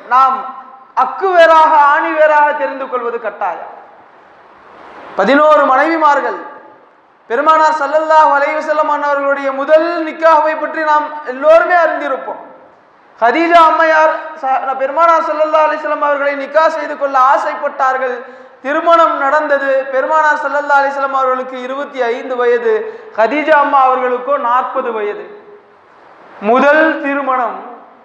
நாம் அக்கு வேறாக ஆணி வேறாக தெரிந்து கொள்வது கட்டாயம் பதினோரு மனைவிமார்கள் பெருமானார் ஸல்லல்லாஹு அலைஹி வஸல்லம் அவர்களுடைய முதல் நிக்காஹை பற்றி நாம் எல்லோருமே அறிந்திருப்போம் ஹதீஜா அம்மையார் ச- பெருமானார் ஸல்லல்லாஹு அலைஹி வஸல்லம் அவர்களை நிக்கா செய்து கொள்ள ஆசைப்பட்டார்கள் திருமணம் நடந்தது பெருமானார் ஸல்லல்லாஹு அலைஹி வஸல்லம் அவர்களுக்கு இருபத்தி ஐந்து வயது ஹதீஜா அம்மா அவர்களுக்கோ நாற்பது வயது முதல் திருமணம்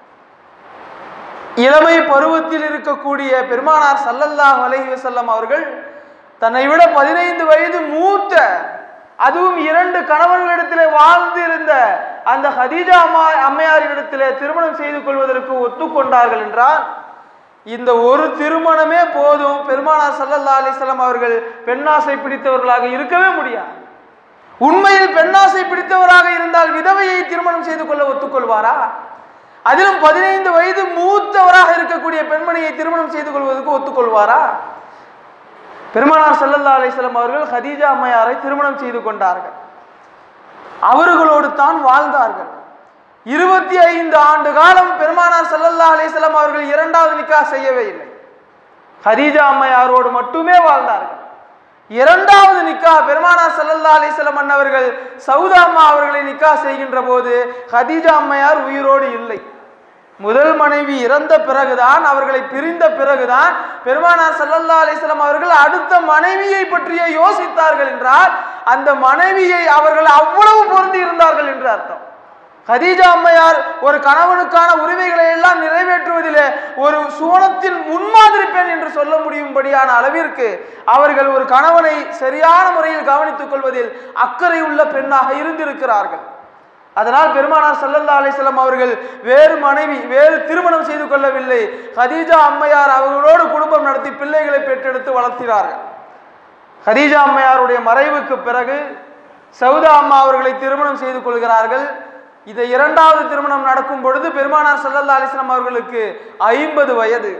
இளமை பருவத்தில் இருக்கக்கூடிய பெருமானார் ஸல்லல்லாஹு அலைஹி வஸல்லம் அவர்கள் தன்னை விட பதினைந்து வயது மூத்த அதுவும் இரண்டு கணவர்களிடத்திலே வாழ்ந்திருந்த அந்த ஹதீஜா அம்மா அம்மையாரிடத்திலே திருமணம் செய்து கொள்வதற்கு ஒத்துக்கொண்டார்கள் என்றால் இந்த ஒரு திருமணமே போதும் பெருமானார் ஸல்லல்லாஹு அலைஹி வஸல்லம் அவர்கள் பெண்ணாசை பிடித்தவர்களாக இருக்கவே முடியாது உண்மையில் பெண்ணாசை பிடித்தவராக இருந்தால் விதவையை திருமணம் செய்து கொள்ள ஒத்துக்கொள்வாரா அதிலும் பதினைந்து வயது மூத்தவராக இருக்கக்கூடிய பெண்மணியை திருமணம் செய்து கொள்வதற்கு ஒத்துக்கொள்வாரா பெருமானார் ஸல்லல்லாஹு அலைஹி வஸல்லம் அவர்கள் ஹதீஜா அம்மையாரை திருமணம் செய்து கொண்டார்கள் அவர்களோடு தான் வாழ்ந்தார்கள் இருபத்தி ஐந்து ஆண்டு காலம் பெருமானார் ஸல்லல்லாஹு அலைஹி வஸல்லம் அவர்கள் இரண்டாவது நிக்கா செய்யவே இல்லை ஹதீஜா அம்மையாரோடு மட்டுமே வாழ்ந்தார்கள் இரண்டாவது நிக்கா பெருமானார் ஸல்லல்லாஹு அலைஹி வஸல்லம் அன்னவர்கள் சௌதா அம்மா அவர்களை நிக்கா செய்கின்ற போது ஹதீஜா அம்மையார் உயிரோடு இல்லை முதல் மனைவி இறந்த பிறகுதான் அவர்களை பிரிந்த பிறகுதான் பெருமானார் ஸல்லல்லாஹு அலைஹி வஸல்லம் அவர்கள் அடுத்த மனைவியை பற்றிய யோசித்தார்கள் என்றால் அந்த மனைவியை அவர்கள் அவ்வளவு பொருந்தி இருந்தார்கள் என்று அர்த்தம் கதீஜா அம்மையார் ஒரு கணவனுக்கான உரிமைகளை எல்லாம் நிறைவேற்றுவதிலே ஒரு சோனத்தின் முன்மாதிரி பெண் என்று சொல்ல முடியும்படியான அளவிற்கு அவர்கள் ஒரு கணவனை சரியான முறையில் கவனித்துக் கொள்வதில் அக்கறை உள்ள பெண்ணாக இருந்திருக்கிறார்கள் அதனால் பெருமானார் ஸல்லல்லாஹு அலைஹி வஸல்லம் அவர்கள் வேறு மனைவி வேறு திருமணம் செய்து கொள்ளவில்லை கதீஜா அம்மையார் அவர்களோடு குடும்பம் நடத்தி பிள்ளைகளை பெற்றெடுத்து வளர்த்தினார்கள் கதீஜா அம்மையாருடைய மறைவுக்கு பிறகு சௌதா அம்மா அவர்களை திருமணம் செய்து கொள்கிறார்கள் இதை இரண்டாவது திருமணம் நடக்கும் பொழுது பெருமானார் ஸல்லல்லாஹு அலைஹி வஸல்லம் அவர்களுக்கு ஐம்பது வயது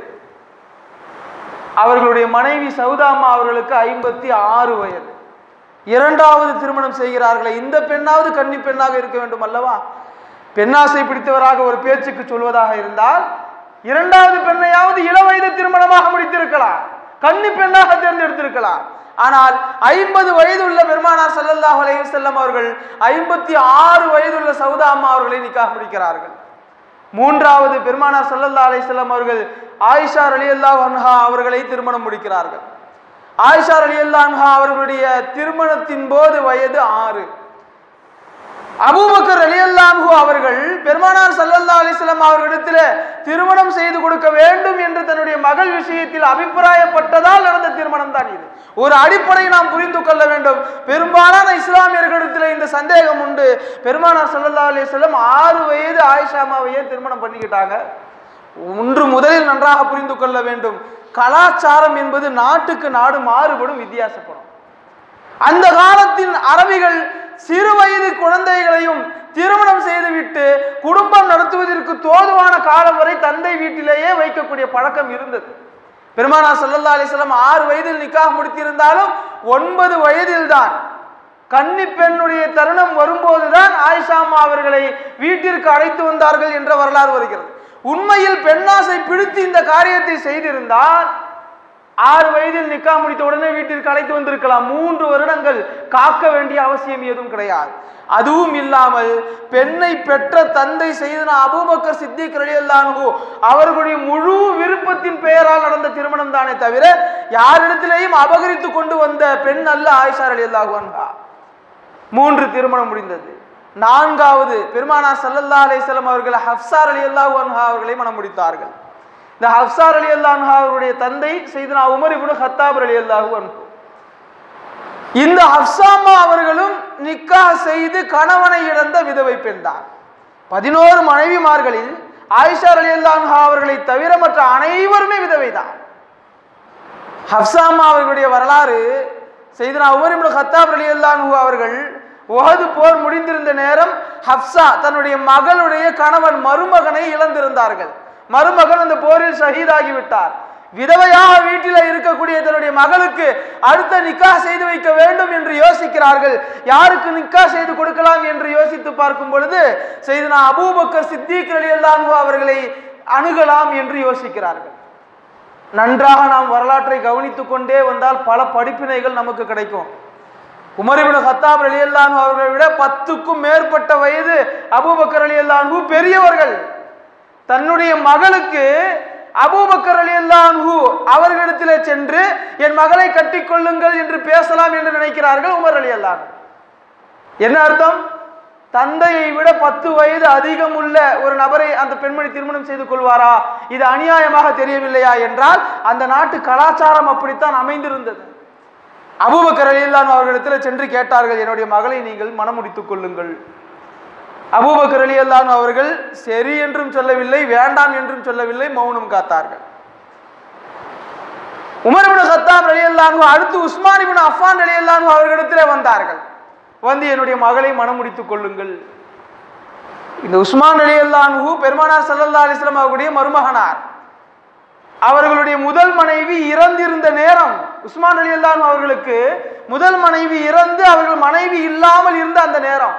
அவர்களுடைய மனைவி சௌதா அம்மா அவர்களுக்கு ஐம்பத்தி ஆறு வயது இரண்டாவது திருமணம் செய்கிறார்களே இந்த பெண்ணாவது கன்னி பெண்ணாக இருக்க வேண்டும் அல்லவா பெண்ணாசை பிடித்தவராக ஒரு பேச்சுக்கு சொல்வதாக இருந்தால் இரண்டாவது பெண்ணையாவது இளவயது திருமணமாக முடித்திருக்கலாம் கன்னி பெண்ணாக தேர்ந்தெடுத்திருக்கலாம் ஆனால் ஐம்பது வயதுள்ள பெருமானார் ஸல்லல்லாஹு அலைஹி வஸல்லம் அவர்கள் ஐம்பத்தி ஆறு வயதுள்ள சௌதா அம்மா அவர்களை நிக்காக முடிக்கிறார்கள் மூன்றாவது பெருமானார் ஸல்லல்லாஹு அலைஹி வஸல்லம் அவர்கள் ஆயிஷா ரலியல்லாஹு அன்ஹா அவர்களை திருமணம் முடிக்கிறார்கள் ஆயிஷா ரலியல்லாஹு அன்ஹா அவர்களுடைய திருமணத்தின் போது வயது ஆறு அபூபக்கர் ரலியல்லாஹு அவர்கள் பெருமானார் ஸல்லல்லாஹு அலைஹி வஸல்லம் அவர்களிடத்தில் திருமணம் செய்து கொடுக்க வேண்டும் என்று தன்னுடைய மகள் விஷயத்தில் அபிப்பிராயப்பட்டதால் நடந்த திருமணம் தான் இது ஒரு அடிப்படை நாம் புரிந்து கொள்ள வேண்டும் பெரும்பாலான இஸ்லாமியர்களிடத்தில் இந்த சந்தேகம் உண்டு பெருமானார் ஸல்லல்லாஹு அலைஹி வஸல்லம் ஆறு வயது ஆயிஷாமாவையே திருமணம் பண்ணிக்கிட்டாங்க ஒன்று முதலில் நன்றாக புரிந்து கொள்ள வேண்டும் கலாச்சாரம் என்பது நாட்டுக்கு நாடு மாறுபடும் வித்தியாசப்படும் அந்த காலத்தின் அரபிகள் சிறு வயது குழந்தைகளையும் திருமணம் செய்துவிட்டு குடும்பம் நடத்துவதற்கு தோதுவான காலம் வரை தந்தை வீட்டிலேயே வைக்கக்கூடிய பழக்கம் இருந்தது பெருமானா ஸல்லல்லாஹு அலைஹி வஸல்லம் ஆறு வயதில் நிக்காஹ் முடித்திருந்தாலும் ஒன்பது வயதில்தான் கன்னி பெண்ணுடைய தருணம் வரும்போதுதான் ஆயிஷா அம்மா அவர்களை வீட்டிற்கு அழைத்து வந்தார்கள் என்ற வரலாறு வருகிறது உண்மையில் பெண்ணாசை பிடித்து இந்த காரியத்தை செய்திருந்தால் ஆறு வயதில் நிக்கா முடித்த உடனே வீட்டிற்கு அழைத்து வந்திருக்கலாம் மூன்று வருடங்கள் காக்க வேண்டிய அவசியம் ஏதும் கிடையாது அதுவும் இல்லாமல் பெண்ணை பெற்ற தந்தை செய்தன அபூபக்கர் சித்திக் ரலியல்லாஹு அவர்களுடைய முழு விருப்பத்தின் பெயரால் நடந்த திருமணம் தானே தவிர யாரிடத்திலேயும் அபகரித்து கொண்டு வந்த பெண் அல்ல ஆயிஷா ரலியல்லாஹு அன்ஹா மூன்று திருமணம் முடிந்தது நான்காவது பெருமானார் ஸல்லல்லாஹு அலைஹி வஸல்லம் அவர்கள் ஹஃப்சார் ரலியல்லாஹு அன்ஹா அவர்களை மணம் முடித்தார்கள் இந்த ஹப்சார் அலி அல்லாஹா அவருடைய தந்தை செய்தனா உமர் இப்னு ஹத்தாப் அலி அல்லாஹு அன்ஹு இந்த ஹப்சாமா அவர்களும் நிக்கா செய்து கணவனை இழந்த விதவை பெண் தான் பதினோரு மனைவிமார்களில் ஆயிஷா அலி அல்லாஹா அவர்களை தவிர மற்ற அனைவருமே விதவை தான் ஹப்சாமா அவர்களுடைய வரலாறு செய்தனா உமர் இப்னு ஹத்தாப் அலி அல்லாஹு அவர்கள் உஹது போர் முடிந்திருந்த நேரம் ஹப்சா தன்னுடைய மகளுடைய கணவன் மருமகனை இழந்திருந்தார்கள் மருமகன் அந்த போரில் ஷஹீதாகி விட்டார் விதவையாக வீட்டில் இருக்கக்கூடிய தன்னுடைய மகளுக்கு அடுத்த நிக்கா செய்து வைக்க வேண்டும் என்று யோசிக்கிறார்கள் யாருக்கு நிக்கா செய்து கொடுக்கலாம் என்று யோசித்து பார்க்கும் பொழுது செய்தனா அபூபக்கர் சித்திக் ரலியல்லாஹு அவர்களை அணுகலாம் என்று யோசிக்கிறார்கள் நன்றாக நாம் வரலாற்றை கவனித்துக் கொண்டே வந்தால் பல படிப்பினைகள் நமக்கு கிடைக்கும் உமரிபின் ஹத்தாப் அலி அல்லானு அவர்களை விட பத்துக்கும் மேற்பட்ட வயது அபூபக்கர் அலி அல்லானு பெரியவர்கள் தன்னுடைய மகளுக்கு அபூபக்கர் அலி அல்லான்ஹு அவர்களிடத்திலே சென்று என் மகளை கட்டிக்கொள்ளுங்கள் என்று பேசலாம் என்று நினைக்கிறார்கள் உமர் அலி அல்லான் என்ன அர்த்தம் தந்தையை விட பத்து வயது அதிகம் உள்ள ஒரு நபரை அந்த பெண்மணி திருமணம் செய்து கொள்வாரா இது அநியாயமாக தெரியவில்லையா என்றால் அந்த நாட்டு கலாச்சாரம் அப்படித்தான் அமைந்திருந்தது அபூபக்கர் அலியல்லான் அவர்களிடத்தில் சென்று கேட்டார்கள் என்னுடைய மகளை நீங்கள் மனமுடித்துக் கொள்ளுங்கள் அபூபக்கர் அலியல்லான் அவர்கள் சரி என்றும் சொல்லவில்லை வேண்டாம் என்றும் சொல்லவில்லை மௌனம் காத்தார்கள் உமர் இப்னு கத்தாப் ரலியல்லாஹு அடுத்து உஸ்மான் இப்னு அஃபான் ரலியல்லாஹு அவர்களிடத்திலே வந்தார்கள் வந்து என்னுடைய மகளை மனமுடித்துக் கொள்ளுங்கள் இந்த உஸ்மான் ரலியல்லாஹு பெருமானார் ஸல்லல்லாஹு அலைஹி வஸல்லம் அவர்களுடைய மருமகனார் அவர்களுடைய முதல் மனைவி இறந்திருந்த நேரம் உஸ்மான் ரலியல்லாஹு அவர்களுக்கு முதல் மனைவி இறந்து அவர்கள் மனைவி இல்லாமல் இருந்த அந்த நேரம்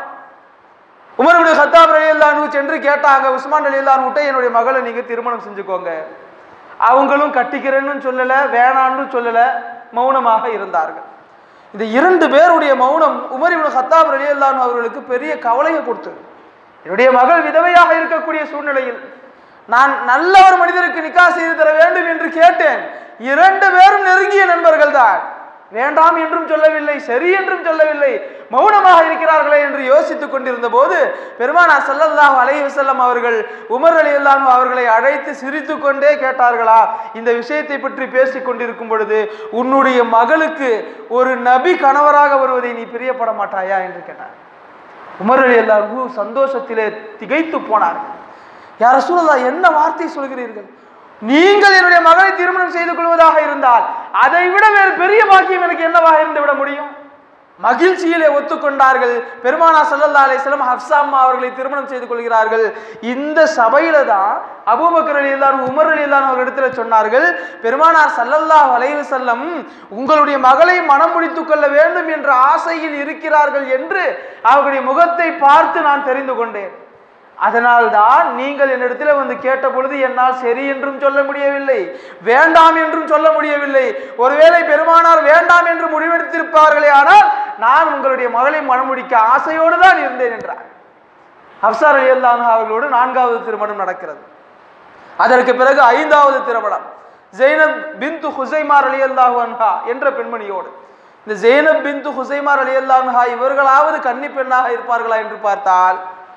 உமர் இப்னு கத்தாப் ரலியல்லாஹு சென்று கேட்டாங்க உஸ்மான் ரலியல்லாஹு என்னுடைய மகளை நீங்க திருமணம் செஞ்சுக்கோங்க அவங்களும் கட்டிக்கிறேன்னு சொல்லல வேணான்னு சொல்லல மௌனமாக இருந்தார்கள் இந்த இரண்டு பேருடைய மௌனம் உமர் இப்னு கத்தாப் ரலியல்லாஹு அவர்களுக்கு பெரிய கவலையை கொடுத்தது என்னுடைய மகள் விதவையாக இருக்கக்கூடிய சூழ்நிலையில் நான் நல்ல ஒரு மனிதருக்கு நிக்கா செய்து தர வேண்டும் என்று கேட்டேன் இரண்டு பேரும் நெருங்கிய நண்பர்கள் தான் வேண்டாம் என்றும் சொல்லவில்லை சரி என்றும் சொல்லவில்லை மௌனமாக இருக்கிறார்களே என்று யோசித்துக் கொண்டிருந்த போது பெருமானார் ஸல்லல்லாஹு அலைஹி வஸல்லம் அவர்கள் உமர் ரலியல்லாஹு அவர்களை அழைத்து சிரித்துக் கொண்டே கேட்டார்களா இந்த விஷயத்தை பற்றி பேசிக் கொண்டிருக்கும் பொழுது உன்னுடைய மகளுக்கு ஒரு நபி கணவராக வருவதை நீ பிரியப்பட மாட்டாயா என்று கேட்டார் உமர் ரலியல்லாஹு சந்தோஷத்திலே திகைத்து போனார்கள் யார சூழலா என்ன வார்த்தை சொல்கிறீர்கள் நீங்கள் என்னுடைய மகளை திருமணம் செய்து கொள்வதாக இருந்தால் அதை விட வேறு பெரிய பாக்கியம் எனக்கு என்னவாக இருந்து விட முடியும் மகிழ்ச்சியிலே ஒத்துக்கொண்டார்கள் பெருமானா சல்லல்லா அலிஸ்லாம் ஹப்சா அம்மா அவர்களை திருமணம் செய்து கொள்கிறார்கள் இந்த சபையில தான் அபூபக்கர் அலி இல்லான் உமர் அலி இல்லான் அவர்களிடத்துல சொன்னார்கள் பெருமானார் சல்லல்லாஹ் அலைவு செல்லம் உங்களுடைய மகளை மனம் முடித்துக் கொள்ள வேண்டும் என்ற ஆசையில் இருக்கிறார்கள் என்று அவர்களுடைய முகத்தை பார்த்து நான் தெரிந்து கொண்டேன் அதனால்தான் நீங்கள் என்னிடத்தில் வந்து கேட்ட பொழுது என்னால் சரி என்றும் சொல்ல முடியவில்லை வேண்டாம் என்றும் சொல்ல முடியவில்லை ஒருவேளை பெருமானார் வேண்டாம் என்று முடிவெடுத்திருப்பார்களே ஆனால் நான் உங்களுடைய மகளை மனமுடிக்க ஆசையோடு தான் இருந்தேன் என்றார் ஹப்சார் அலி அல்லாஹ் அவர்களோடு நான்காவது திருமணம் நடக்கிறது அதற்கு பிறகு ஐந்தாவது திருமணம் ஜெய்னப் பிந்து ஹுசைமார் அலி அல்லாஹு அன்ஹா என்ற பெண்மணியோடு இந்த ஜெய்னப் பிந்து ஹுசைமார் அலி அல்லாஹா இவர்களாவது கன்னி பெண்ணாக இருப்பார்களா என்று பார்த்தால்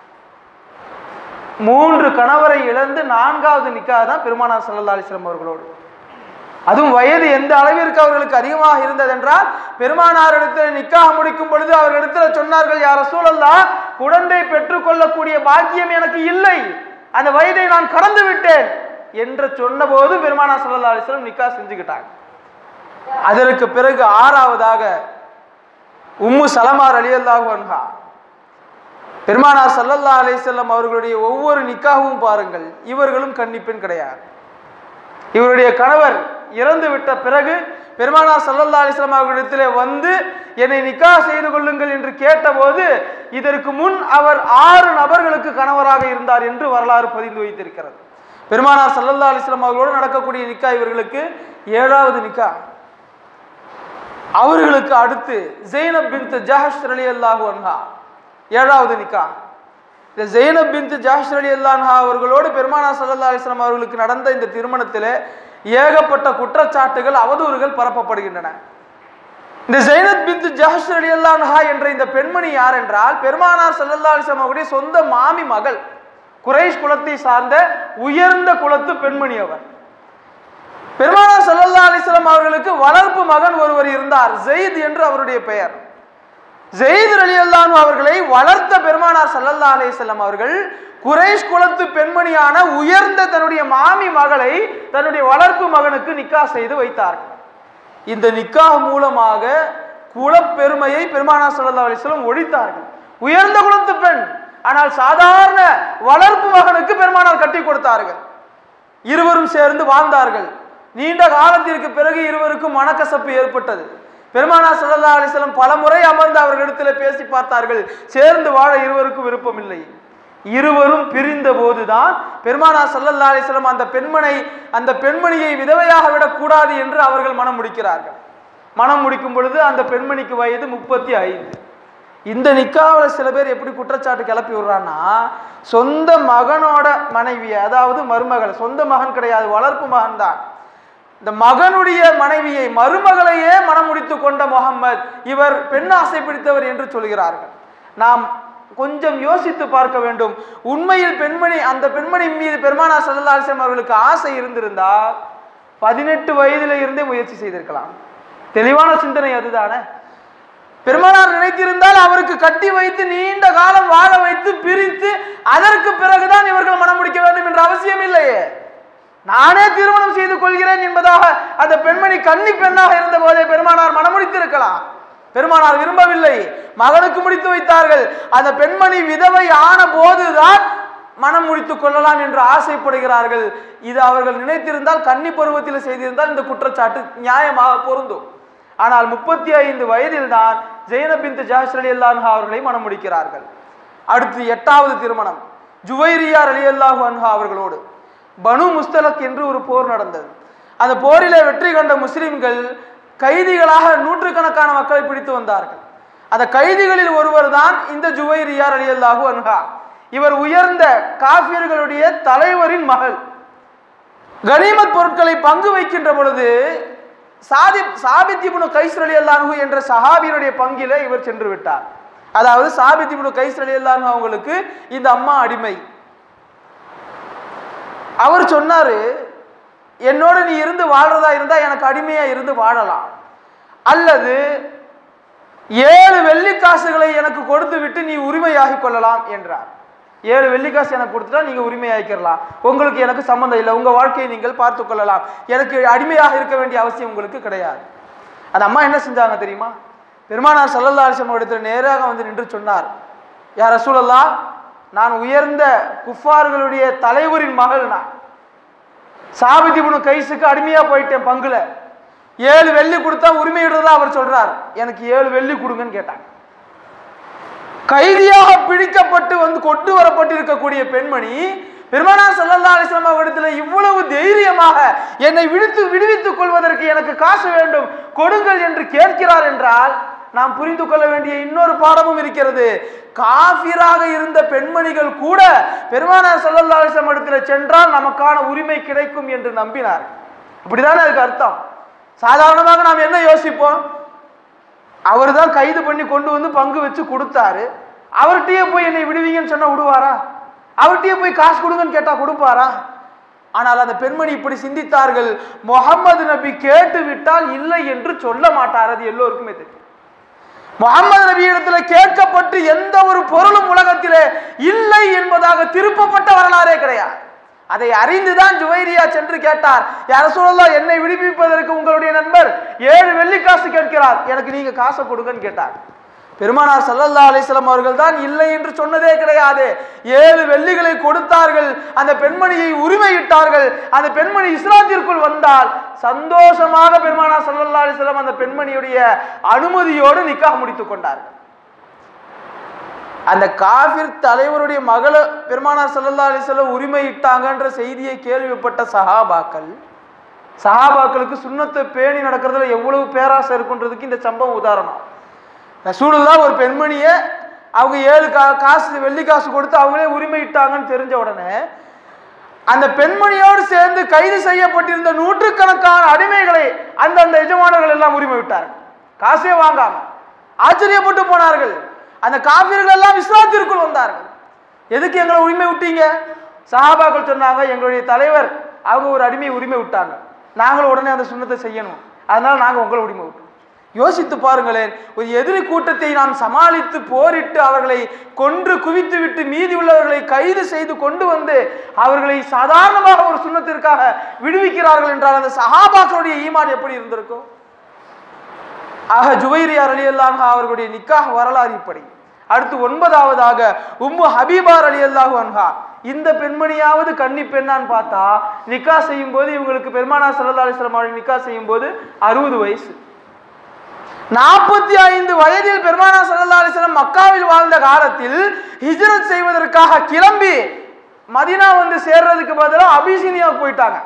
மூன்று கணவரை இழந்து நான்காவது நிக்காக தான் பெருமானார் சல்லா அலிஸ்லாம் அவர்களோடு அதுவும் வயது எந்த அளவிற்கு அவர்களுக்கு அதிகமாக இருந்ததென்றால் பெருமானாரிடத்தில் நிக்காக முடிக்கும் பொழுது அவர்களிடத்தில் சொன்னார்கள் யார சூழல்லா குழந்தை பெற்றுக்கொள்ளக்கூடிய பாக்கியம் எனக்கு இல்லை அந்த வயதை நான் கடந்து விட்டேன் என்று சொன்னபோது பெருமானார் சல்லா அலிஸ்லாம் நிக்கா செஞ்சுக்கிட்டாங்க அதற்கு பிறகு ஆறாவதாக உம்மு சலமார் அலி அல்லாஹு அன்ஹா பெருமானார் சல்லல்லா அலிசல்லம் அவர்களுடைய ஒவ்வொரு நிக்காகவும் பாருங்கள் இவர்களும் கன்னிப்பெண் கிடையாது இவருடைய கணவர் இறந்து விட்ட பிறகு பெருமானார் சல்லல்லா அலிஸ்லாம் அவர்களிடத்திலே வந்து என்னை நிக்கா செய்து கொள்ளுங்கள் என்று கேட்டபோது இதற்கு முன் அவர் ஆறு நபர்களுக்கு கணவராக இருந்தார் என்று வரலாறு பதிந்து வைத்திருக்கிறது பெருமானார் சல்லல்லா அலிஸ்லாம் அவர்களோடு நடக்கக்கூடிய நிக்கா இவர்களுக்கு ஏழாவது நிக்கா அவர்களுக்கு அடுத்து ஜெய்னப் பின் ஜஹஷ் அலி அல்லாஹு அன்ஹா ஏழாவது நிக்கா இந்த ஜெயினப் பின் ஜாஹர் அலி அல்லான்ஹா அவர்களோடு பெருமானா சல்லா அலிஸ்லாம் அவர்களுக்கு நடந்த இந்த திருமணத்தில் ஏகப்பட்ட குற்றச்சாட்டுகள் அவதூறுகள் பரப்பப்படுகின்றன இந்த ஜெயினத் பின் ஜஹர் அலி அல்லான்ஹா என்ற இந்த பெண்மணி யார் என்றால் பெருமானார் சல்லல்லா அலிஸ்லாம் அவருடைய சொந்த மாமி மகள் குறைஷ் குலத்தை சார்ந்த உயர்ந்த குலத்து பெண்மணி அவர் பெருமானார் சல்லல்லா அலிஸ்லாம் அவர்களுக்கு வளர்ப்பு மகன் ஒருவர் இருந்தார் ஜெயித் என்று அவருடைய பெயர் ஜெயித் அலி அல்லானு அவர்களை வளர்த்த பெருமானார் சல்லல்லா அலிசல்லாம் அவர்கள் குறைஷ் குலத்து பெண்மணியான உயர்ந்த தன்னுடைய மாமி மகளை தன்னுடைய வளர்ப்பு மகனுக்கு நிக்கா செய்து வைத்தார்கள் இந்த நிக்கா மூலமாக குலப்பெருமையை பெருமானார் சல்லல்லா அலிஸ்லாம் ஒழித்தார்கள் உயர்ந்த குலத்து பெண் ஆனால் சாதாரண வளர்ப்பு மகனுக்கு பெருமானார் கட்டி கொடுத்தார்கள் இருவரும் சேர்ந்து வாழ்ந்தார்கள் நீண்ட காலத்திற்கு பிறகு இருவருக்கும் மனக்கசப்பு ஏற்பட்டது பெருமானா சல்லா அலிஸ்லம் பல முறை அமர்ந்து அவர்களிடத்தில் பேசி பார்த்தார்கள் சேர்ந்து வாழ இருவருக்கும் விருப்பம் இல்லை இருவரும் பிரிந்த போதுதான் பெருமானார் ஸல்லல்லாஹு அலைஹி வஸல்லம் அந்த பெண்மனை அந்த பெண்மணியை விதவையாக விடக்கூடாது என்று அவர்கள் மனம் முடிக்கிறார்கள் மனம் முடிக்கும் பொழுது அந்த பெண்மணிக்கு வயது முப்பத்தி ஐந்து இந்த நிக்காவில் சில பேர் எப்படி குற்றச்சாட்டு கிளப்பி விடுறான்னா சொந்த மகனோட மனைவியை அதாவது மருமகள் சொந்த மகன் கிடையாது வளர்ப்பு மகன் தான் இந்த மகனுடைய மனைவியை மருமகளையே மனம் முடித்து கொண்ட முகம்மது இவர் பெண் ஆசை பிடித்தவர் என்று சொல்கிறார்கள் நாம் கொஞ்சம் யோசித்து பார்க்க வேண்டும் உண்மையில் பெண்மணி அந்த பெண்மணி மீது பெருமானா சல்லல்லாஹு அலைஹி வஸல்லம் அவர்களுக்கு ஆசை இருந்திருந்தால் பதினெட்டு வயதில இருந்தே முயற்சி செய்திருக்கலாம் தெளிவான சிந்தனை அதுதானே பெருமானார் நினைத்திருந்தால் அவருக்கு கட்டி வைத்து நீண்ட காலம் வாழ வைத்து பிரித்து அதற்கு பிறகுதான் இவர்கள் மனம் முடிக்க வேண்டும் என்ற அவசியம் இல்லையே நானே திருமணம் செய்து கொள்கிறேன் என்பதாக அந்த பெண்மணி கன்னி பெண்ணாக இருந்த போதே பெருமானார் மனம் முடித்திருக்கலாம் பெருமானார் விரும்பவில்லை மகனுக்கு முடித்து வைத்தார்கள் அந்த பெண்மணி விதவை ஆன போதுதான் மனம் முடித்துக் கொள்ளலாம் என்று ஆசைப்படுகிறார்கள் இது அவர்கள் நினைத்திருந்தால் கன்னி பருவத்தில் செய்திருந்தால் இந்த குற்றச்சாட்டு நியாயமாக பொருந்தும் ஆனால் முப்பத்தி ஐந்து வயதில் தான் ஜெயனப் பின் ஜாஹர் அலி அல்லாஹா அவர்களை மனம் முடிக்கிறார்கள் அடுத்து எட்டாவது திருமணம் ஜுவைரியார் அலி அல்லாஹு அன்ஹா அவர்களோடு பனு முஸ்தலக் என்று ஒரு போர் நடந்தது அந்த போரிலே வெற்றி கண்ட முஸ்லிம்கள் கைதிகளாக நூற்றுக்கணக்கான மக்களை பிடித்து வந்தார்கள் அந்த கைதிகளில் ஒருவர் தான் இந்த ஜுவைரியார் அலி அல்லாஹு அன்ஹா இவர் உயர்ந்த காஃபியர்களுடைய தலைவரின் மகள் கனிமத் பொருட்களை பங்கு வைக்கின்ற பொழுது சாதி சாபித்திபுனு கைஸ் அலி அல்லாஹு என்ற சஹாபியனுடைய பங்கில இவர் சென்று விட்டார் அதாவது சாபித்திபுனு கைஸ் அலி அல்லாஹு அவங்களுக்கு இந்த அம்மா அடிமை அவர் சொன்னாரு என்னோட நீ இருந்து வாழ்றதா இருந்தா எனக்கு அடிமையா இருந்து வாழலாம் அல்லது ஏழு வெள்ளிக்காசுகளை எனக்கு கொடுத்து விட்டு நீ உரிமையாகிக் கொள்ளலாம் என்றார் ஏழு வெள்ளிக்காசு எனக்கு கொடுத்துட்டா நீங்க உரிமையாக்கிடலாம் உங்களுக்கு எனக்கு சம்மந்தம் இல்லை உங்க வாழ்க்கையை நீங்கள் பார்த்து கொள்ளலாம் எனக்கு அடிமையாக இருக்க வேண்டிய அவசியம் உங்களுக்கு கிடையாது அந்த அம்மா என்ன செஞ்சாங்க தெரியுமா பெருமானார் சல்லல்லா அலிசம் இடத்துல நேராக வந்து நின்று சொன்னார் யார் ரசூலல்லா நான் உயர்ந்த குஃபார்களுடைய தலைவரின் மகள் நான் சாபிதிபுனு கைஸுக்கு அடிமையா போயிட்டேன் பங்குல ஏழு வெள்ளி கொடுத்தா உரிமையிடுறதா அவர் சொல்றார் எனக்கு ஏழு வெள்ளி கொடுங்கன்னு கேட்டாங்க கைதியாக பிடிக்கப்பட்டு வந்து கொண்டு வரப்பட்டிருக்கக்கூடிய பெண்மணி பெருமானார் சல்லல்லா அலிஸ்லாம் அவரிடத்துல இவ்வளவு தைரியமாக என்னை விடுத்து விடுவித்துக் கொள்வதற்கு எனக்கு காசு வேண்டும் கொடுங்கள் என்று கேட்கிறார் என்றால் நாம் புரிந்து கொள்ள வேண்டிய இன்னொரு பாடமும் இருக்கிறது காஃபிராக இருந்த பெண்மணிகள் கூட பெருமானார் சல்லல்லா அலிஸ்லாம் இடத்துல சென்றால் நமக்கான உரிமை கிடைக்கும் என்று நம்பினார் அப்படிதானே அதுக்கு அர்த்தம் சாதாரணமாக நாம் என்ன யோசிப்போம் அவர் தான் கைது பண்ணி கொண்டு வந்து பங்கு வச்சு கொடுத்தாரு அவர்கிட்டயே போய் என்னை விடுவீங்கன்னு சொன்னா விடுவாரா அவர்கிட்டயே போய் காசு கொடுங்கன்னு கேட்டா கொடுப்பாரா ஆனால் அந்த பெண்மணி இப்படி சிந்தித்தார்கள் முகமது நபி கேட்டு விட்டால் இல்லை என்று சொல்ல மாட்டார் அது எல்லோருக்குமே தெரியும் முகமது நபி இடத்துல கேட்கப்பட்டு எந்த ஒரு பொருளும் உலகத்திலே இல்லை என்பதாக திருப்பப்பட்ட வரலாறே கிடையாது அதை அறிந்துதான் ஜுவைரியா சென்று கேட்டார் யார சொல்லலாம் என்னை விடுவிப்பதற்கு உங்களுடைய நண்பர் ஏழு வெள்ளி காசு கேட்கிறார் எனக்கு நீங்க காசை கொடுங்கன்னு கேட்டார் பெருமானார் சல்லல்லா அலிஸ்லாம் அவர்கள் தான் இல்லை என்று சொன்னதே கிடையாது ஏழு வெள்ளிகளை கொடுத்தார்கள் அந்த பெண்மணியை உரிமையிட்டார்கள் அந்த பெண்மணி இஸ்லாத்திற்குள் வந்தால் சந்தோஷமாக பெருமானார் சல்லல்லா அலிஸ்லாம் அந்த பெண்மணியுடைய அனுமதியோடு நிக்காக முடித்துக் கொண்டார்கள் அந்த காபிர் தலைவருடைய மகளை பெருமானார் சல்லல்லா அலிஸ்லாம் உரிமையிட்டாங்கன்ற செய்தியை கேள்விப்பட்ட சஹாபாக்கள் சஹாபாக்களுக்கு சுண்ணத்தை பேணி நடக்கிறதுல எவ்வளவு பேராசை இருக்குன்றதுக்கு இந்த சம்பவம் உதாரணம் ரசூலுல்லா ஒரு பெண்மணியை அவங்க ஏழு கா காசு வெள்ளி காசு கொடுத்து அவங்களே உரிமையிட்டாங்கன்னு தெரிஞ்ச உடனே அந்த பெண்மணியோடு சேர்ந்து கைது செய்யப்பட்டிருந்த நூற்றுக்கணக்கான அடிமைகளை அந்தந்த எஜமானர்கள் எல்லாம் உரிமை விட்டார்கள் காசே வாங்காம ஆச்சரியப்பட்டு போனார்கள் அந்த காபிர்கள் எல்லாம் இஸ்லாத்திற்குள் வந்தார்கள் எதுக்கு எங்களை உரிமை விட்டீங்க சஹாபாக்கள் சொன்னாங்க எங்களுடைய தலைவர் அவங்க ஒரு அடிமை உரிமை விட்டாங்க நாங்களும் உடனே அந்த சுண்ணத்தை செய்யணும் அதனால நாங்கள் உங்களை உரிமை விட்டோம் யோசித்து பாருங்களேன் ஒரு எதிரி கூட்டத்தை நாம் சமாளித்து போரிட்டு அவர்களை கொன்று குவித்து விட்டு மீதி உள்ளவர்களை கைது செய்து கொண்டு வந்து அவர்களை சாதாரணமாக ஒரு சுண்ணத்திற்காக விடுவிக்கிறார்கள் என்றால் அந்த சஹாபாக்களுடைய ஈமான் எப்படி இருந்திருக்கும் ஆக ஜுவைரியார் அலி அல்லாஹ் அவர்களுடைய நிக்காஹ் வரலாறு இப்படி அடுத்து ஒன்பதாவதாக உம்மு ஹபீபார் அலி அல்லாஹு அன்ஹா இந்த பெண்மணியாவது கன்னி பெண்ணான்னு பார்த்தா நிக்கா செய்யும் போது இவங்களுக்கு பெருமானா சல்லா அலிஸ்லாம் அவர்கள் நிக்கா செய்யும் போது அறுபது வயசு நாற்பத்தி ஐந்து வயதில் பெருமானா சல்லா அலிஸ்லாம் மக்காவில் வாழ்ந்த காலத்தில் ஹிஜ்ரத் செய்வதற்காக கிளம்பி மதீனா வந்து சேர்றதுக்கு பதிலாக அபிசீனியாவுக்கு போயிட்டாங்க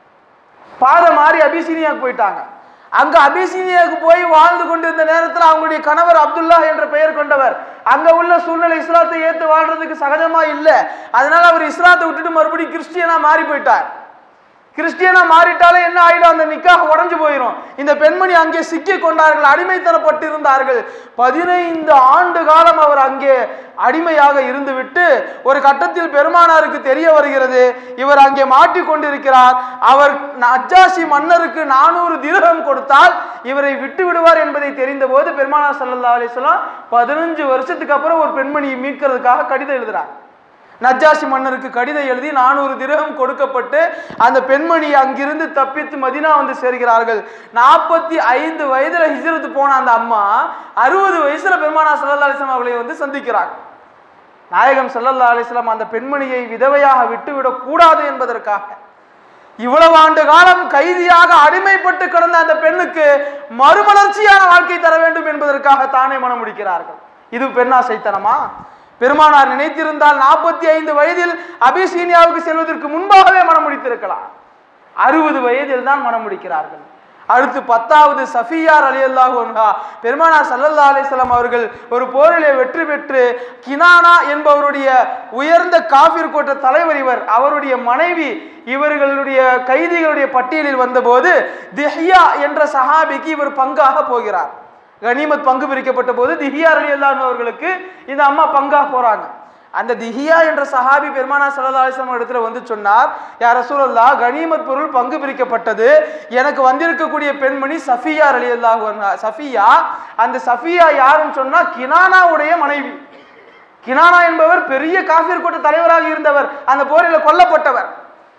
பாதை மாறி அபிசீனியாவுக்கு போயிட்டாங்க அங்க அபிசீனியாவுக்கு போய் வாழ்ந்து கொண்டிருந்த நேரத்தில் அவங்களுடைய கணவர் அப்துல்லா என்ற பெயர் கொண்டவர் அங்க உள்ள சூழ்நிலை இஸ்லாத்தை ஏத்து வாழ்றதுக்கு சகஜமா இல்லை அதனால அவர் இஸ்லாத்தை விட்டுட்டு மறுபடியும் கிறிஸ்டியனா மாறி போயிட்டார் கிறிஸ்டியனா மாறிட்டாலே என்ன ஆயிடும் அந்த நிக்காக உடைஞ்சு போயிடும் இந்த பெண்மணி அங்கே சிக்கி கொண்டார்கள் அடிமைத்தனப்பட்டிருந்தார்கள் பதினைந்து ஆண்டு காலம் அவர் அங்கே அடிமையாக இருந்துவிட்டு ஒரு கட்டத்தில் பெருமானாருக்கு தெரிய வருகிறது இவர் அங்கே மாட்டிக்கொண்டிருக்கிறார் அவர் அஜாசி மன்னருக்கு நானூறு திரகம் கொடுத்தால் இவரை விட்டு விடுவார் என்பதை தெரிந்தபோது பெருமானார் சல்லல்லா அலிஸ்லாம் பதினஞ்சு வருஷத்துக்கு அப்புறம் ஒரு பெண்மணியை மீட்கிறதுக்காக கடிதம் எழுதுறாங்க நஜ்ஜாசி மன்னருக்கு கடிதம் எழுதி நானூறு திரகம் கொடுக்கப்பட்டு அந்த பெண்மணி அங்கிருந்து தப்பித்து மதினா வந்து சேர்கிறார்கள் நாற்பத்தி ஐந்து வயதுல ஹிஜ்ரத்து போன அந்த அம்மா அறுபது வயசுல பெருமானா சல்லல்லா அலிஸ்லாம் அவர்களை வந்து சந்திக்கிறாங்க நாயகம் சல்லல்லா அலிஸ்லாம் அந்த பெண்மணியை விதவையாக விட்டுவிடக் கூடாது என்பதற்காக இவ்வளவு ஆண்டு காலம் கைதியாக அடிமைப்பட்டு கிடந்த அந்த பெண்ணுக்கு மறுமலர்ச்சியான வாழ்க்கை தர வேண்டும் என்பதற்காக தானே மனம் முடிக்கிறார்கள் இது பெண்ணாசைத்தனமா பெருமானார் நினைத்திருந்தால் நாற்பத்தி ஐந்து வயதில் அபிசீனியாவுக்கு செல்வதற்கு முன்பாகவே மனம் முடித்திருக்கலாம் அறுபது வயதில் தான் மனம் முடிக்கிறார்கள் அடுத்து பத்தாவது சஃபியார் அலி அல்லாஹா பெருமானார் சல்லல்லா அலிஸ்லாம் அவர்கள் ஒரு போரிலே வெற்றி பெற்று கினானா என்பவருடைய உயர்ந்த காபிர் கோட்ட தலைவர் இவர் அவருடைய மனைவி இவர்களுடைய கைதிகளுடைய பட்டியலில் வந்தபோது திஹ்யா என்ற சஹாபிக்கு இவர் பங்காக போகிறார் கனிமத் பங்கு பிரிக்கப்பட்ட போது திஹியார் அலி அல்லாஹ் அவர்களுக்கு இந்த அம்மா பங்கா போறாங்க அந்த திஹியா என்ற சஹாபி பெருமானா சல்லா அலிஸ்லாம் இடத்துல வந்து சொன்னார் யார் ரசூலல்லா கனிமத் பொருள் பங்கு பிரிக்கப்பட்டது எனக்கு வந்திருக்கக்கூடிய பெண்மணி சஃபியா அலி அல்லாஹ் சஃபியா அந்த சஃபியா யாருன்னு சொன்னா கினானாவுடைய மனைவி கினானா என்பவர் பெரிய காஃபிர் கூட்ட தலைவராக இருந்தவர் அந்த போரில் கொல்லப்பட்டவர்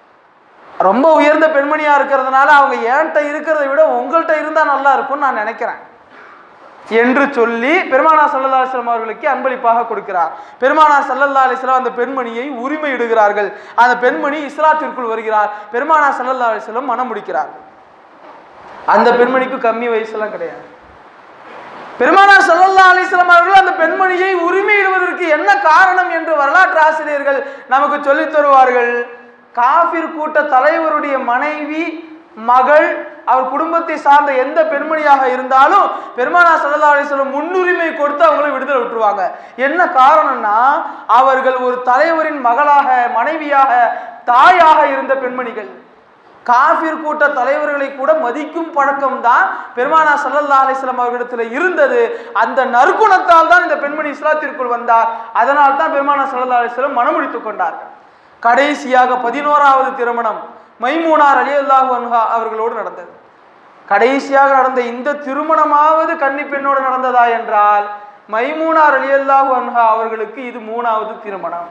ரொம்ப உயர்ந்த பெண்மணியா இருக்கிறதுனால அவங்க ஏன்ட்ட இருக்கிறத விட உங்கள்கிட்ட இருந்தா நல்லா இருக்கும்னு நான் நினைக்கிறேன் என்று சொல்லி பெருமானா சல்லல்லா அலிஸ்லாம் அவர்களுக்கு அன்பளிப்பாக கொடுக்கிறார் பெருமானா சல்லல்லா அலிஸ்லாம் அந்த பெண்மணியை உரிமையிடுகிறார்கள் அந்த பெண்மணி இஸ்லாத்திற்குள் வருகிறார் பெருமானா சல்லல்லா அலிஸ்லாம் மனம் முடிக்கிறார்கள் அந்த பெண்மணிக்கு கம்மி வயசுலாம் கிடையாது பெருமானா சல்லல்லா அலிஸ்லாம் அவர்கள் அந்த பெண்மணியை உரிமையிடுவதற்கு என்ன காரணம் என்று வரலாற்று ஆசிரியர்கள் நமக்கு சொல்லித் தருவார்கள் காபிர் கூட்ட தலைவருடைய மனைவி மகள் அவர் குடும்பத்தை சார்ந்த எந்த பெண்மணியாக இருந்தாலும் பெருமானா சல்லா அலிஸ்லம் முன்னுரிமை கொடுத்து அவங்களை விடுதலை விட்டுருவாங்க என்ன காரணம்னா அவர்கள் ஒரு தலைவரின் மகளாக மனைவியாக தாயாக இருந்த பெண்மணிகள் காஃபிர் கூட்ட தலைவர்களை கூட மதிக்கும் பழக்கம் தான் பெருமானா சல்லல்லா அலிஸ்லாம் அவர்களிடத்தில் இருந்தது அந்த நற்குணத்தால் தான் இந்த பெண்மணி இஸ்லாத்திற்குள் வந்தார் அதனால் தான் பெருமானா சல்லல்லா அலிஸ்லாம் மனமுடித்துக் கொண்டார்கள் கடைசியாக பதினோராவது திருமணம் மைமூனார் அலி அல்லாஹு அன்ஹா அவர்களோடு நடந்தது கடைசியாக நடந்த இந்த திருமணமாவது கன்னி பெண்ணோடு நடந்ததா என்றால் மைமூனார் அலி அல்லாஹு அன்ஹா அவர்களுக்கு இது மூணாவது திருமணம்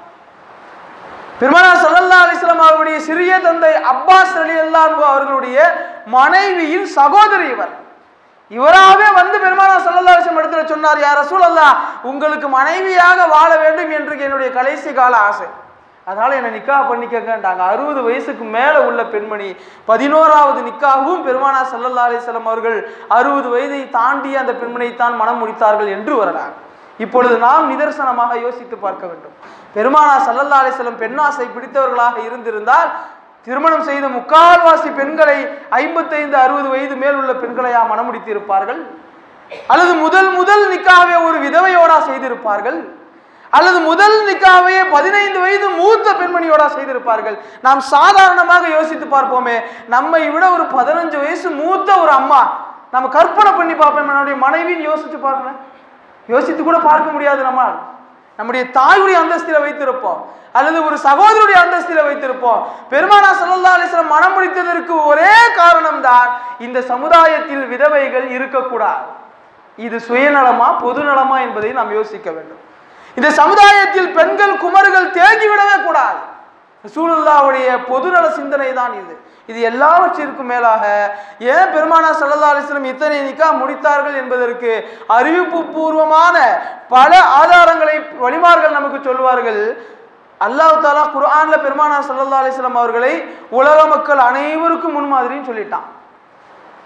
பெருமானா சல்லல்லா அலிஸ்லாம் அவருடைய சிறிய தந்தை அப்பாஸ் அலி அல்லாஹு அவர்களுடைய மனைவியின் சகோதரி இவர் இவராகவே வந்து பெருமானா சல்லல்லா அலிஸ்லாம் இடத்துல சொன்னார் யார் ரசூல் அல்லா உங்களுக்கு மனைவியாக வாழ வேண்டும் என்று என்னுடைய கடைசி கால ஆசை அதனால என்னை நிக்கா பண்ணிக்கங்கன்றாங்க அறுபது வயசுக்கு மேலே உள்ள பெண்மணி பதினோராவது நிக்காகவும் பெருமானா சல்லல்லா அலிஸ்லாம் அவர்கள் அறுபது வயதை தாண்டி அந்த பெண்மணியை தான் மனம் முடித்தார்கள் என்று வரலாம் இப்பொழுது நாம் நிதர்சனமாக யோசித்து பார்க்க வேண்டும் பெருமானா சல்லல்லா அலிஸ்லம் பெண்ணாசை பிடித்தவர்களாக இருந்திருந்தால் திருமணம் செய்த முக்கால்வாசி பெண்களை ஐம்பத்தைந்து அறுபது வயது மேல் உள்ள பெண்களையா மனமுடித்து இருப்பார்கள் அல்லது முதல் முதல் நிக்காவே ஒரு விதவையோடா செய்திருப்பார்கள் அல்லது முதல் நிக்காவையே பதினைந்து வயது மூத்த பெண்மணியோட செய்திருப்பார்கள் நாம் சாதாரணமாக யோசித்து பார்ப்போமே நம்மை விட ஒரு பதினஞ்சு வயசு மூத்த ஒரு அம்மா நம்ம கற்பனை பண்ணி பார்ப்போம் நம்முடைய மனைவின்னு யோசித்து பாருங்களேன் யோசித்து கூட பார்க்க முடியாது நம்மால் நம்முடைய தாயுடைய அந்தஸ்தில வைத்திருப்போம் அல்லது ஒரு சகோதரருடைய அந்தஸ்தில வைத்திருப்போம் பெருமானா சல்லல்லா அலிஸ்லாம் மனம் முடித்ததற்கு ஒரே காரணம் தான் இந்த சமுதாயத்தில் விதவைகள் இருக்கக்கூடாது இது சுயநலமா பொதுநலமா என்பதை நாம் யோசிக்க வேண்டும் இந்த சமுதாயத்தில் பெண்கள் குமர்கள் தேங்கிவிடவே கூடாது ரசூலுல்லாவுடைய பொதுநல சிந்தனை தான் இது இது எல்லாவற்றிற்கும் மேலாக ஏன் பெருமானா சல்லல்லா அலிஸ்லம் இத்தனை நிக்கா முடித்தார்கள் என்பதற்கு அறிவிப்பு பூர்வமான பல ஆதாரங்களை வழிமார்கள் நமக்கு சொல்வார்கள் அல்லாஹ் தாலா குர்ஆன்ல பெருமானா சல்லல்லா அலிஸ்லாம் அவர்களை உலக மக்கள் அனைவருக்கும் முன்மாதிரின்னு சொல்லிட்டான்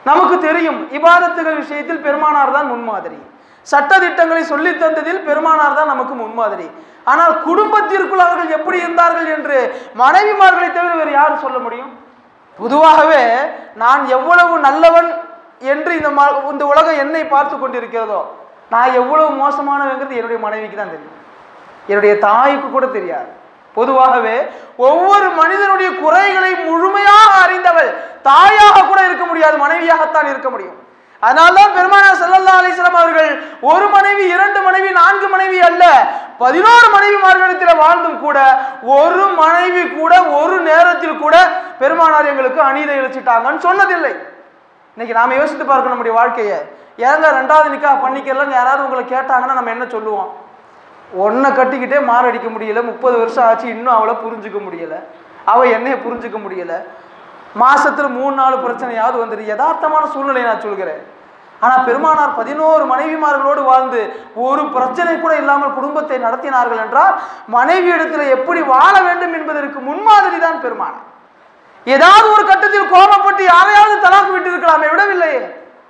நமக்கு தெரியும் இபாதத்துகள் விஷயத்தில் பெருமானார் தான் முன்மாதிரி சட்ட திட்டங்களை சொல்லித் தந்ததில் பெருமானார் தான் நமக்கு முன்மாதிரி ஆனால் குடும்பத்திற்குள் அவர்கள் எப்படி இருந்தார்கள் என்று மனைவிமார்களை தவிர வேறு யாரும் சொல்ல முடியும் பொதுவாகவே நான் எவ்வளவு நல்லவன் என்று இந்த ம- இந்த உலகம் என்னை பார்த்து கொண்டிருக்கிறதோ நான் எவ்வளவு மோசமானவங்கிறது என்னுடைய மனைவிக்கு தான் தெரியும் என்னுடைய தாய்க்கு கூட தெரியாது பொதுவாகவே ஒவ்வொரு மனிதனுடைய குறைகளை முழுமையாக அறிந்தவள் தாயாக கூட இருக்க முடியாது மனைவியாகத்தான் இருக்க முடியும் அதனால்தான் பெருமானார் ஸல்லல்லாஹு அலைஹி வஸல்லம் அவர்கள் ஒரு மனைவி இரண்டு மனைவி நான்கு மனைவி அல்ல பதினோரு மனைவிமார்களிடத்தில் வாழ்ந்தும் கூட ஒரு மனைவி கூட ஒரு நேரத்தில் கூட பெருமானார் எங்களுக்கு அநீதை இழைச்சிட்டாங்கன்னு சொன்னதில்லை இன்னைக்கு நாம யோசித்து பார்க்கணும் நம்முடைய வாழ்க்கையை ஏங்க ரெண்டாவது நிக்கா பண்ணிக்கலன்னு யாராவது உங்களை கேட்டாங்கன்னா நம்ம என்ன சொல்லுவோம் ஒன்றை கட்டிக்கிட்டே மாரடிக்க முடியல முப்பது வருஷம் ஆச்சு இன்னும் அவளை புரிஞ்சுக்க முடியல அவ என்னைய புரிஞ்சுக்க முடியல மாசத்துல மூணு நாலு பிரச்சனையாவது வந்துடு யதார்த்தமான சூழ்நிலை நான் சொல்கிறேன் ஆனா பெருமானார் பதினோரு மனைவிமார்களோடு வாழ்ந்து ஒரு பிரச்சனை கூட இல்லாமல் குடும்பத்தை நடத்தினார்கள் என்றால் மனைவி இடத்துல எப்படி வாழ வேண்டும் என்பதற்கு முன்மாதிரி தான் பெருமானார் ஏதாவது ஒரு கட்டத்தில் கோபப்பட்டு யாரையாவது தலாக்கு விட்டு இருக்கலாமே விடவில்லையே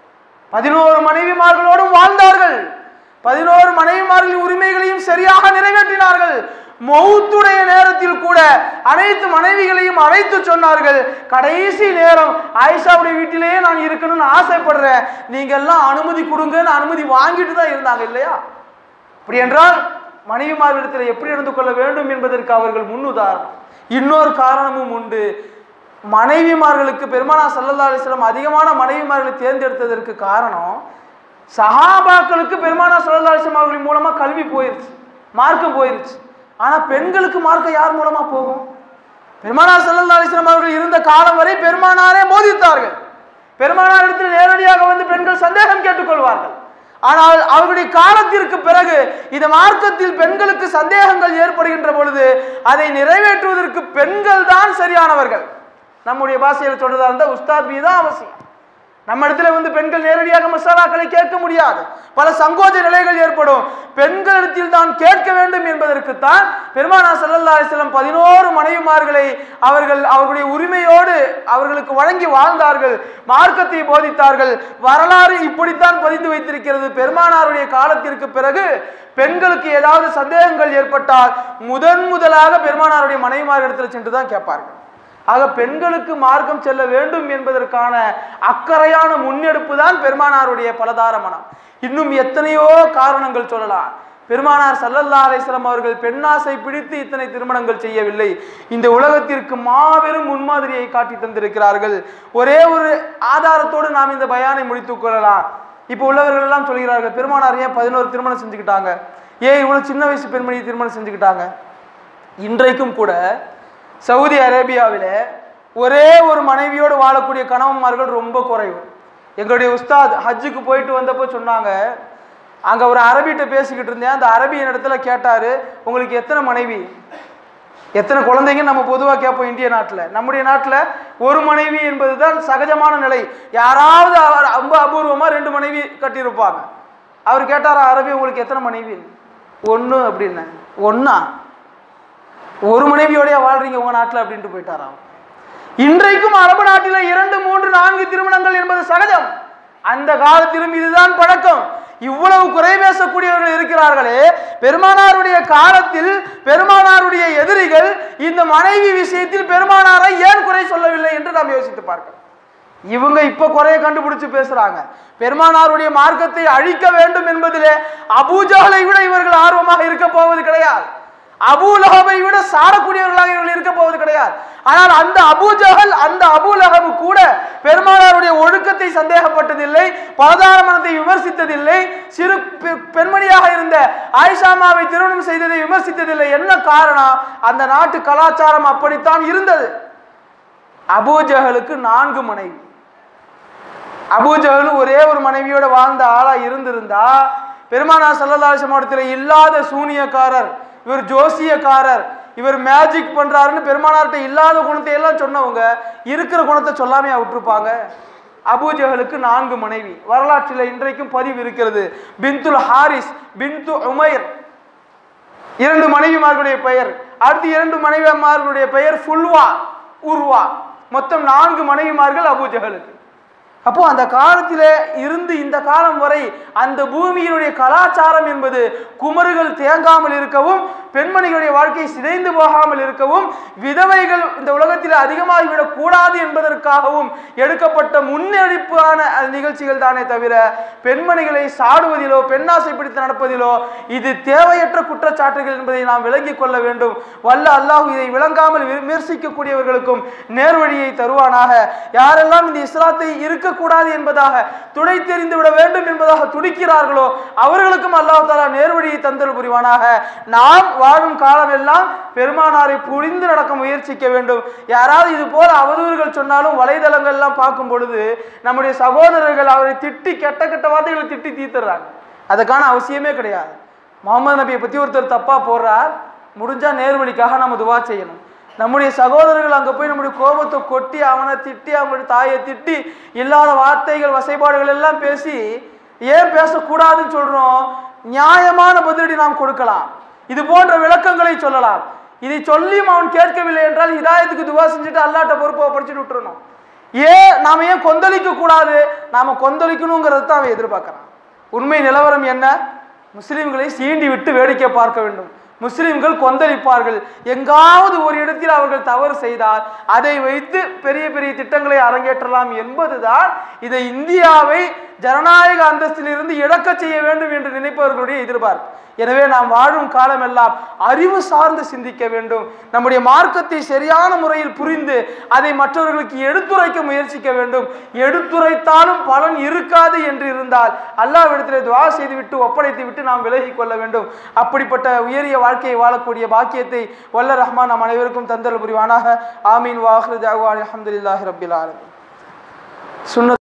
பதினோரு மனைவிமார்களோடும் வாழ்ந்தார்கள் பதினோரு மனைவிமார்களின் உரிமைகளையும் சரியாக நிறைவேற்றினார்கள் மௌத்துடைய நேரத்தில் கூட அனைத்து மனைவிகளையும் அழைத்து சொன்னார்கள் கடைசி நேரம் ஆயிஷாவுடைய வீட்டிலேயே நான் இருக்கணும்னு ஆசைப்படுறேன் நீங்க எல்லாம் அனுமதி கொடுங்கன்னு அனுமதி வாங்கிட்டு தான் இருந்தாங்க இல்லையா அப்படி என்றால் மனைவிமார்களிடத்தில் எப்படி நடந்து கொள்ள வேண்டும் என்பதற்கு அவர்கள் முன்னுதாரணம் இன்னொரு காரணமும் உண்டு மனைவிமார்களுக்கு பெருமானா சல்லல்லா அலிஸ்லாம் அதிகமான மனைவிமார்களை தேர்ந்தெடுத்ததற்கு காரணம் சஹாபாக்களுக்கு பெருமானா சல்லல்லா அலிஸ்லாம் அவர்களின் மூலமா கல்வி போயிருச்சு மார்க்கம் போயிருச்சு ஆனா பெண்களுக்கு மார்க்கம் யார் மூலமா போகும் பெருமானார் சல்லல்லா அலிஸ்லாம் அவர்கள் இருந்த காலம் வரை பெருமானாரே போதித்தார்கள் பெருமானார் இடத்தில் நேரடியாக வந்து பெண்கள் சந்தேகம் கேட்டுக்கொள்வார்கள் ஆனால் அவர்களுடைய காலத்திற்கு பிறகு இந்த மார்க்கத்தில் பெண்களுக்கு சந்தேகங்கள் ஏற்படுகின்ற பொழுது அதை நிறைவேற்றுவதற்கு பெண்கள் தான் சரியானவர்கள் நம்முடைய பாஷையில் சொல்றதா இருந்தால் உஸ்தாத் மீது தான் அவசியம் நம்ம இடத்துல வந்து பெண்கள் நேரடியாக மசாலாக்களை கேட்க முடியாது பல சங்கோஜ நிலைகள் ஏற்படும் பெண்களிடத்தில் தான் கேட்க வேண்டும் என்பதற்குத்தான் பெருமானா சல்லல்லா அலிஸ்லாம் பதினோரு மனைவிமார்களை அவர்கள் அவர்களுடைய உரிமையோடு அவர்களுக்கு வழங்கி வாழ்ந்தார்கள் மார்க்கத்தை போதித்தார்கள் வரலாறு இப்படித்தான் பதிந்து வைத்திருக்கிறது பெருமானாருடைய காலத்திற்கு பிறகு பெண்களுக்கு ஏதாவது சந்தேகங்கள் ஏற்பட்டால் முதன் முதலாக பெருமானாருடைய மனைவிமார்களிடத்தில் சென்று தான் கேட்பார்கள் ஆக பெண்களுக்கு மார்க்கம் செல்ல வேண்டும் என்பதற்கான அக்கறையான முன்னெடுப்பு தான் பெருமானாருடைய பலதார மனம் இன்னும் எத்தனையோ காரணங்கள் சொல்லலாம் பெருமானார் சல்லல்லா அலிஸ்லாம் அவர்கள் பெண்ணாசை பிடித்து இத்தனை திருமணங்கள் செய்யவில்லை இந்த உலகத்திற்கு மாபெரும் முன்மாதிரியை காட்டி தந்திருக்கிறார்கள் ஒரே ஒரு ஆதாரத்தோடு நாம் இந்த பயானை முடித்துக் கொள்ளலாம் இப்போ உள்ளவர்கள் எல்லாம் சொல்கிறார்கள் பெருமானார் ஏன் பதினோரு திருமணம் செஞ்சுக்கிட்டாங்க ஏன் இவ்வளவு சின்ன வயசு பெண்மணியை திருமணம் செஞ்சுக்கிட்டாங்க இன்றைக்கும் கூட சவுதி அரேபியாவில் ஒரே ஒரு மனைவியோடு வாழக்கூடிய கணவன்மார்கள் ரொம்ப குறைவு எங்களுடைய உஸ்தாத் ஹஜ்ஜுக்கு போயிட்டு வந்தப்போ சொன்னாங்க அங்கே ஒரு அரபிகிட்ட பேசிக்கிட்டு இருந்தேன் அந்த அரபியின் இடத்துல கேட்டார் உங்களுக்கு எத்தனை மனைவி எத்தனை குழந்தைங்க நம்ம பொதுவாக கேட்போம் இந்திய நாட்டில் நம்முடைய நாட்டில் ஒரு மனைவி என்பது தான் சகஜமான நிலை யாராவது அவர் ரொம்ப அபூர்வமாக ரெண்டு மனைவி கட்டியிருப்பாங்க அவர் கேட்டாரா அரபி உங்களுக்கு எத்தனை மனைவி ஒன்று அப்படின்னு ஒன்றா ஒரு மனைவியோடய வாழ்றீங்க உங்க நாட்டில் அப்படின்ட்டு போயிட்டாராம் இன்றைக்கும் அரபு நாட்டில் இரண்டு மூன்று நான்கு திருமணங்கள் என்பது சகஜம் அந்த காலத்திலும் இதுதான் பழக்கம் இவ்வளவு குறை பேசக்கூடியவர்கள் இருக்கிறார்களே பெருமானாருடைய காலத்தில் பெருமானாருடைய எதிரிகள் இந்த மனைவி விஷயத்தில் பெருமானாரை ஏன் குறை சொல்லவில்லை என்று நாம் யோசித்து பார்க்கலாம் இவங்க இப்ப குறைய கண்டுபிடிச்சு பேசுறாங்க பெருமானாருடைய மார்க்கத்தை அழிக்க வேண்டும் என்பதிலே அபூஜகளை விட இவர்கள் ஆர்வமாக இருக்க போவது கிடையாது அபூலகவை விட சாடக்கூடியவர்களாக இவர்கள் இருக்க போவது கிடையாது ஆனால் அந்த அபூஜகல் அந்த அபூலகவு கூட பெருமானாருடைய ஒழுக்கத்தை சந்தேகப்பட்டதில்லை பலதாரமனத்தை விமர்சித்ததில்லை சிறு பெ- பெண்மணியாக இருந்த ஆயிஷாமாவை திருமணம் செய்ததை விமர்சித்ததில்லை என்ன காரணம் அந்த நாட்டு கலாச்சாரம் அப்படித்தான் இருந்தது அபூஜகலுக்கு நான்கு மனைவி அபூஜகலும் ஒரே ஒரு மனைவியோட வாழ்ந்த ஆளா இருந்திருந்தா பெருமானா சல்லல்லாஹு மாவட்டத்தில் இல்லாத சூனியக்காரர் இவர் ஜோசியக்காரர் இவர் மேஜிக் பண்றாருன்னு பெருமானார்கிட்ட இல்லாத குணத்தை எல்லாம் சொன்னவங்க இருக்கிற குணத்தை சொல்லாமையா விட்டுருப்பாங்க அபூஜஹலுக்கு நான்கு மனைவி வரலாற்றில் இன்றைக்கும் பதிவு இருக்கிறது பின்துல் ஹாரிஸ் பின்து உமைர் இரண்டு மனைவிமார்களுடைய பெயர் அடுத்து இரண்டு மனைவிமார்களுடைய பெயர் ஃபுல்வா உர்வா மொத்தம் நான்கு மனைவிமார்கள் அபூஜஹலுக்கு அப்போ அந்த காலத்திலே இருந்து இந்த காலம் வரை அந்த பூமியினுடைய கலாச்சாரம் என்பது குமருகள் தேங்காமல் இருக்கவும் பெண்மணிகளுடைய வாழ்க்கை சிதைந்து போகாமல் இருக்கவும் விதவைகள் இந்த உலகத்தில் அதிகமாகிவிடக் கூடாது என்பதற்காகவும் எடுக்கப்பட்ட முன்னெடுப்பான நிகழ்ச்சிகள் தானே தவிர பெண்மணிகளை சாடுவதிலோ பெண்ணாசை பிடித்து நடப்பதிலோ இது தேவையற்ற குற்றச்சாட்டுகள் என்பதை நாம் விளங்கிக் கொள்ள வேண்டும் வல்ல அல்லாஹ் இதை விளங்காமல் விமர்சிக்கக்கூடியவர்களுக்கும் நேர்வழியை தருவானாக யாரெல்லாம் இந்த இஸ்லாத்தை இருக்கக்கூடாது என்பதாக துடை தெரிந்து விட வேண்டும் என்பதாக துடிக்கிறார்களோ அவர்களுக்கும் அல்லாஹ் தாலா நேர்வழியை தந்தல் புரிவானாக நாம் வாழும் காலம் எல்லாம் பெருமானாரை புரிந்து நடக்க முயற்சிக்க வேண்டும் யாராவது இது போல அவதூறுகள் சொன்னாலும் வலைதளங்கள் எல்லாம் பார்க்கும் பொழுது நம்முடைய சகோதரர்கள் அவரை திட்டி கெட்ட கெட்ட வார்த்தைகளை திட்டி தீர்த்துறாங்க அதுக்கான அவசியமே கிடையாது முகமது நபியை பற்றி ஒருத்தர் தப்பா போடுறார் முடிஞ்சா நேர்வழிக்காக நம்ம துவா செய்யணும் நம்முடைய சகோதரர்கள் அங்கே போய் நம்முடைய கோபத்தை கொட்டி அவனை திட்டி அவங்களுடைய தாயை திட்டி இல்லாத வார்த்தைகள் வசைபாடுகள் எல்லாம் பேசி ஏன் பேசக்கூடாதுன்னு சொல்றோம் நியாயமான பதிலடி நாம் கொடுக்கலாம் இது போன்ற விளக்கங்களை சொல்லலாம் இதை சொல்லியும் அவன் கேட்கவில்லை என்றால் ஹிதாயத்துக்கு துவா செஞ்சுட்டு அல்லாட்ட பொறுப்பை படிச்சுட்டு விட்டுறணும் ஏன் நாம ஏன் கொந்தளிக்க கூடாது நாம கொந்தளிக்கணுங்கிறது தான் அவன் எதிர்பார்க்கறான் உண்மை நிலவரம் என்ன முஸ்லிம்களை சீண்டி விட்டு வேடிக்கை பார்க்க வேண்டும் முஸ்லிம்கள் கொந்தளிப்பார்கள் எங்காவது ஒரு இடத்தில் அவர்கள் தவறு செய்தால் அதை வைத்து பெரிய பெரிய திட்டங்களை அரங்கேற்றலாம் என்பதுதான் இதை இந்தியாவை ஜனநாயக அந்தஸ்திலிருந்து இழக்க செய்ய வேண்டும் என்று நினைப்பவர்களுடைய எதிர்பார்ப்பு எனவே நாம் வாழும் காலமெல்லாம் அறிவு சார்ந்து சிந்திக்க வேண்டும் நம்முடைய மார்க்கத்தை சரியான முறையில் புரிந்து அதை மற்றவர்களுக்கு எடுத்துரைக்க முயற்சிக்க வேண்டும் எடுத்துரைத்தாலும் பலன் இருக்காது என்று இருந்தால் அல்லாவிடத்தில் துவா செய்துவிட்டு ஒப்படைத்து விட்டு நாம் விலகிக் கொள்ள வேண்டும் அப்படிப்பட்ட உயரிய வாழ்க்கையை வாழக்கூடிய பாக்கியத்தை வல்ல ரஹ்மான் நம் அனைவருக்கும் தந்தல் புரிவானாக ஆமீன் வாஹ்ரு ஜாவான் அஹமதுல்லாஹி ரபில் ஆலமீன் சுன்ன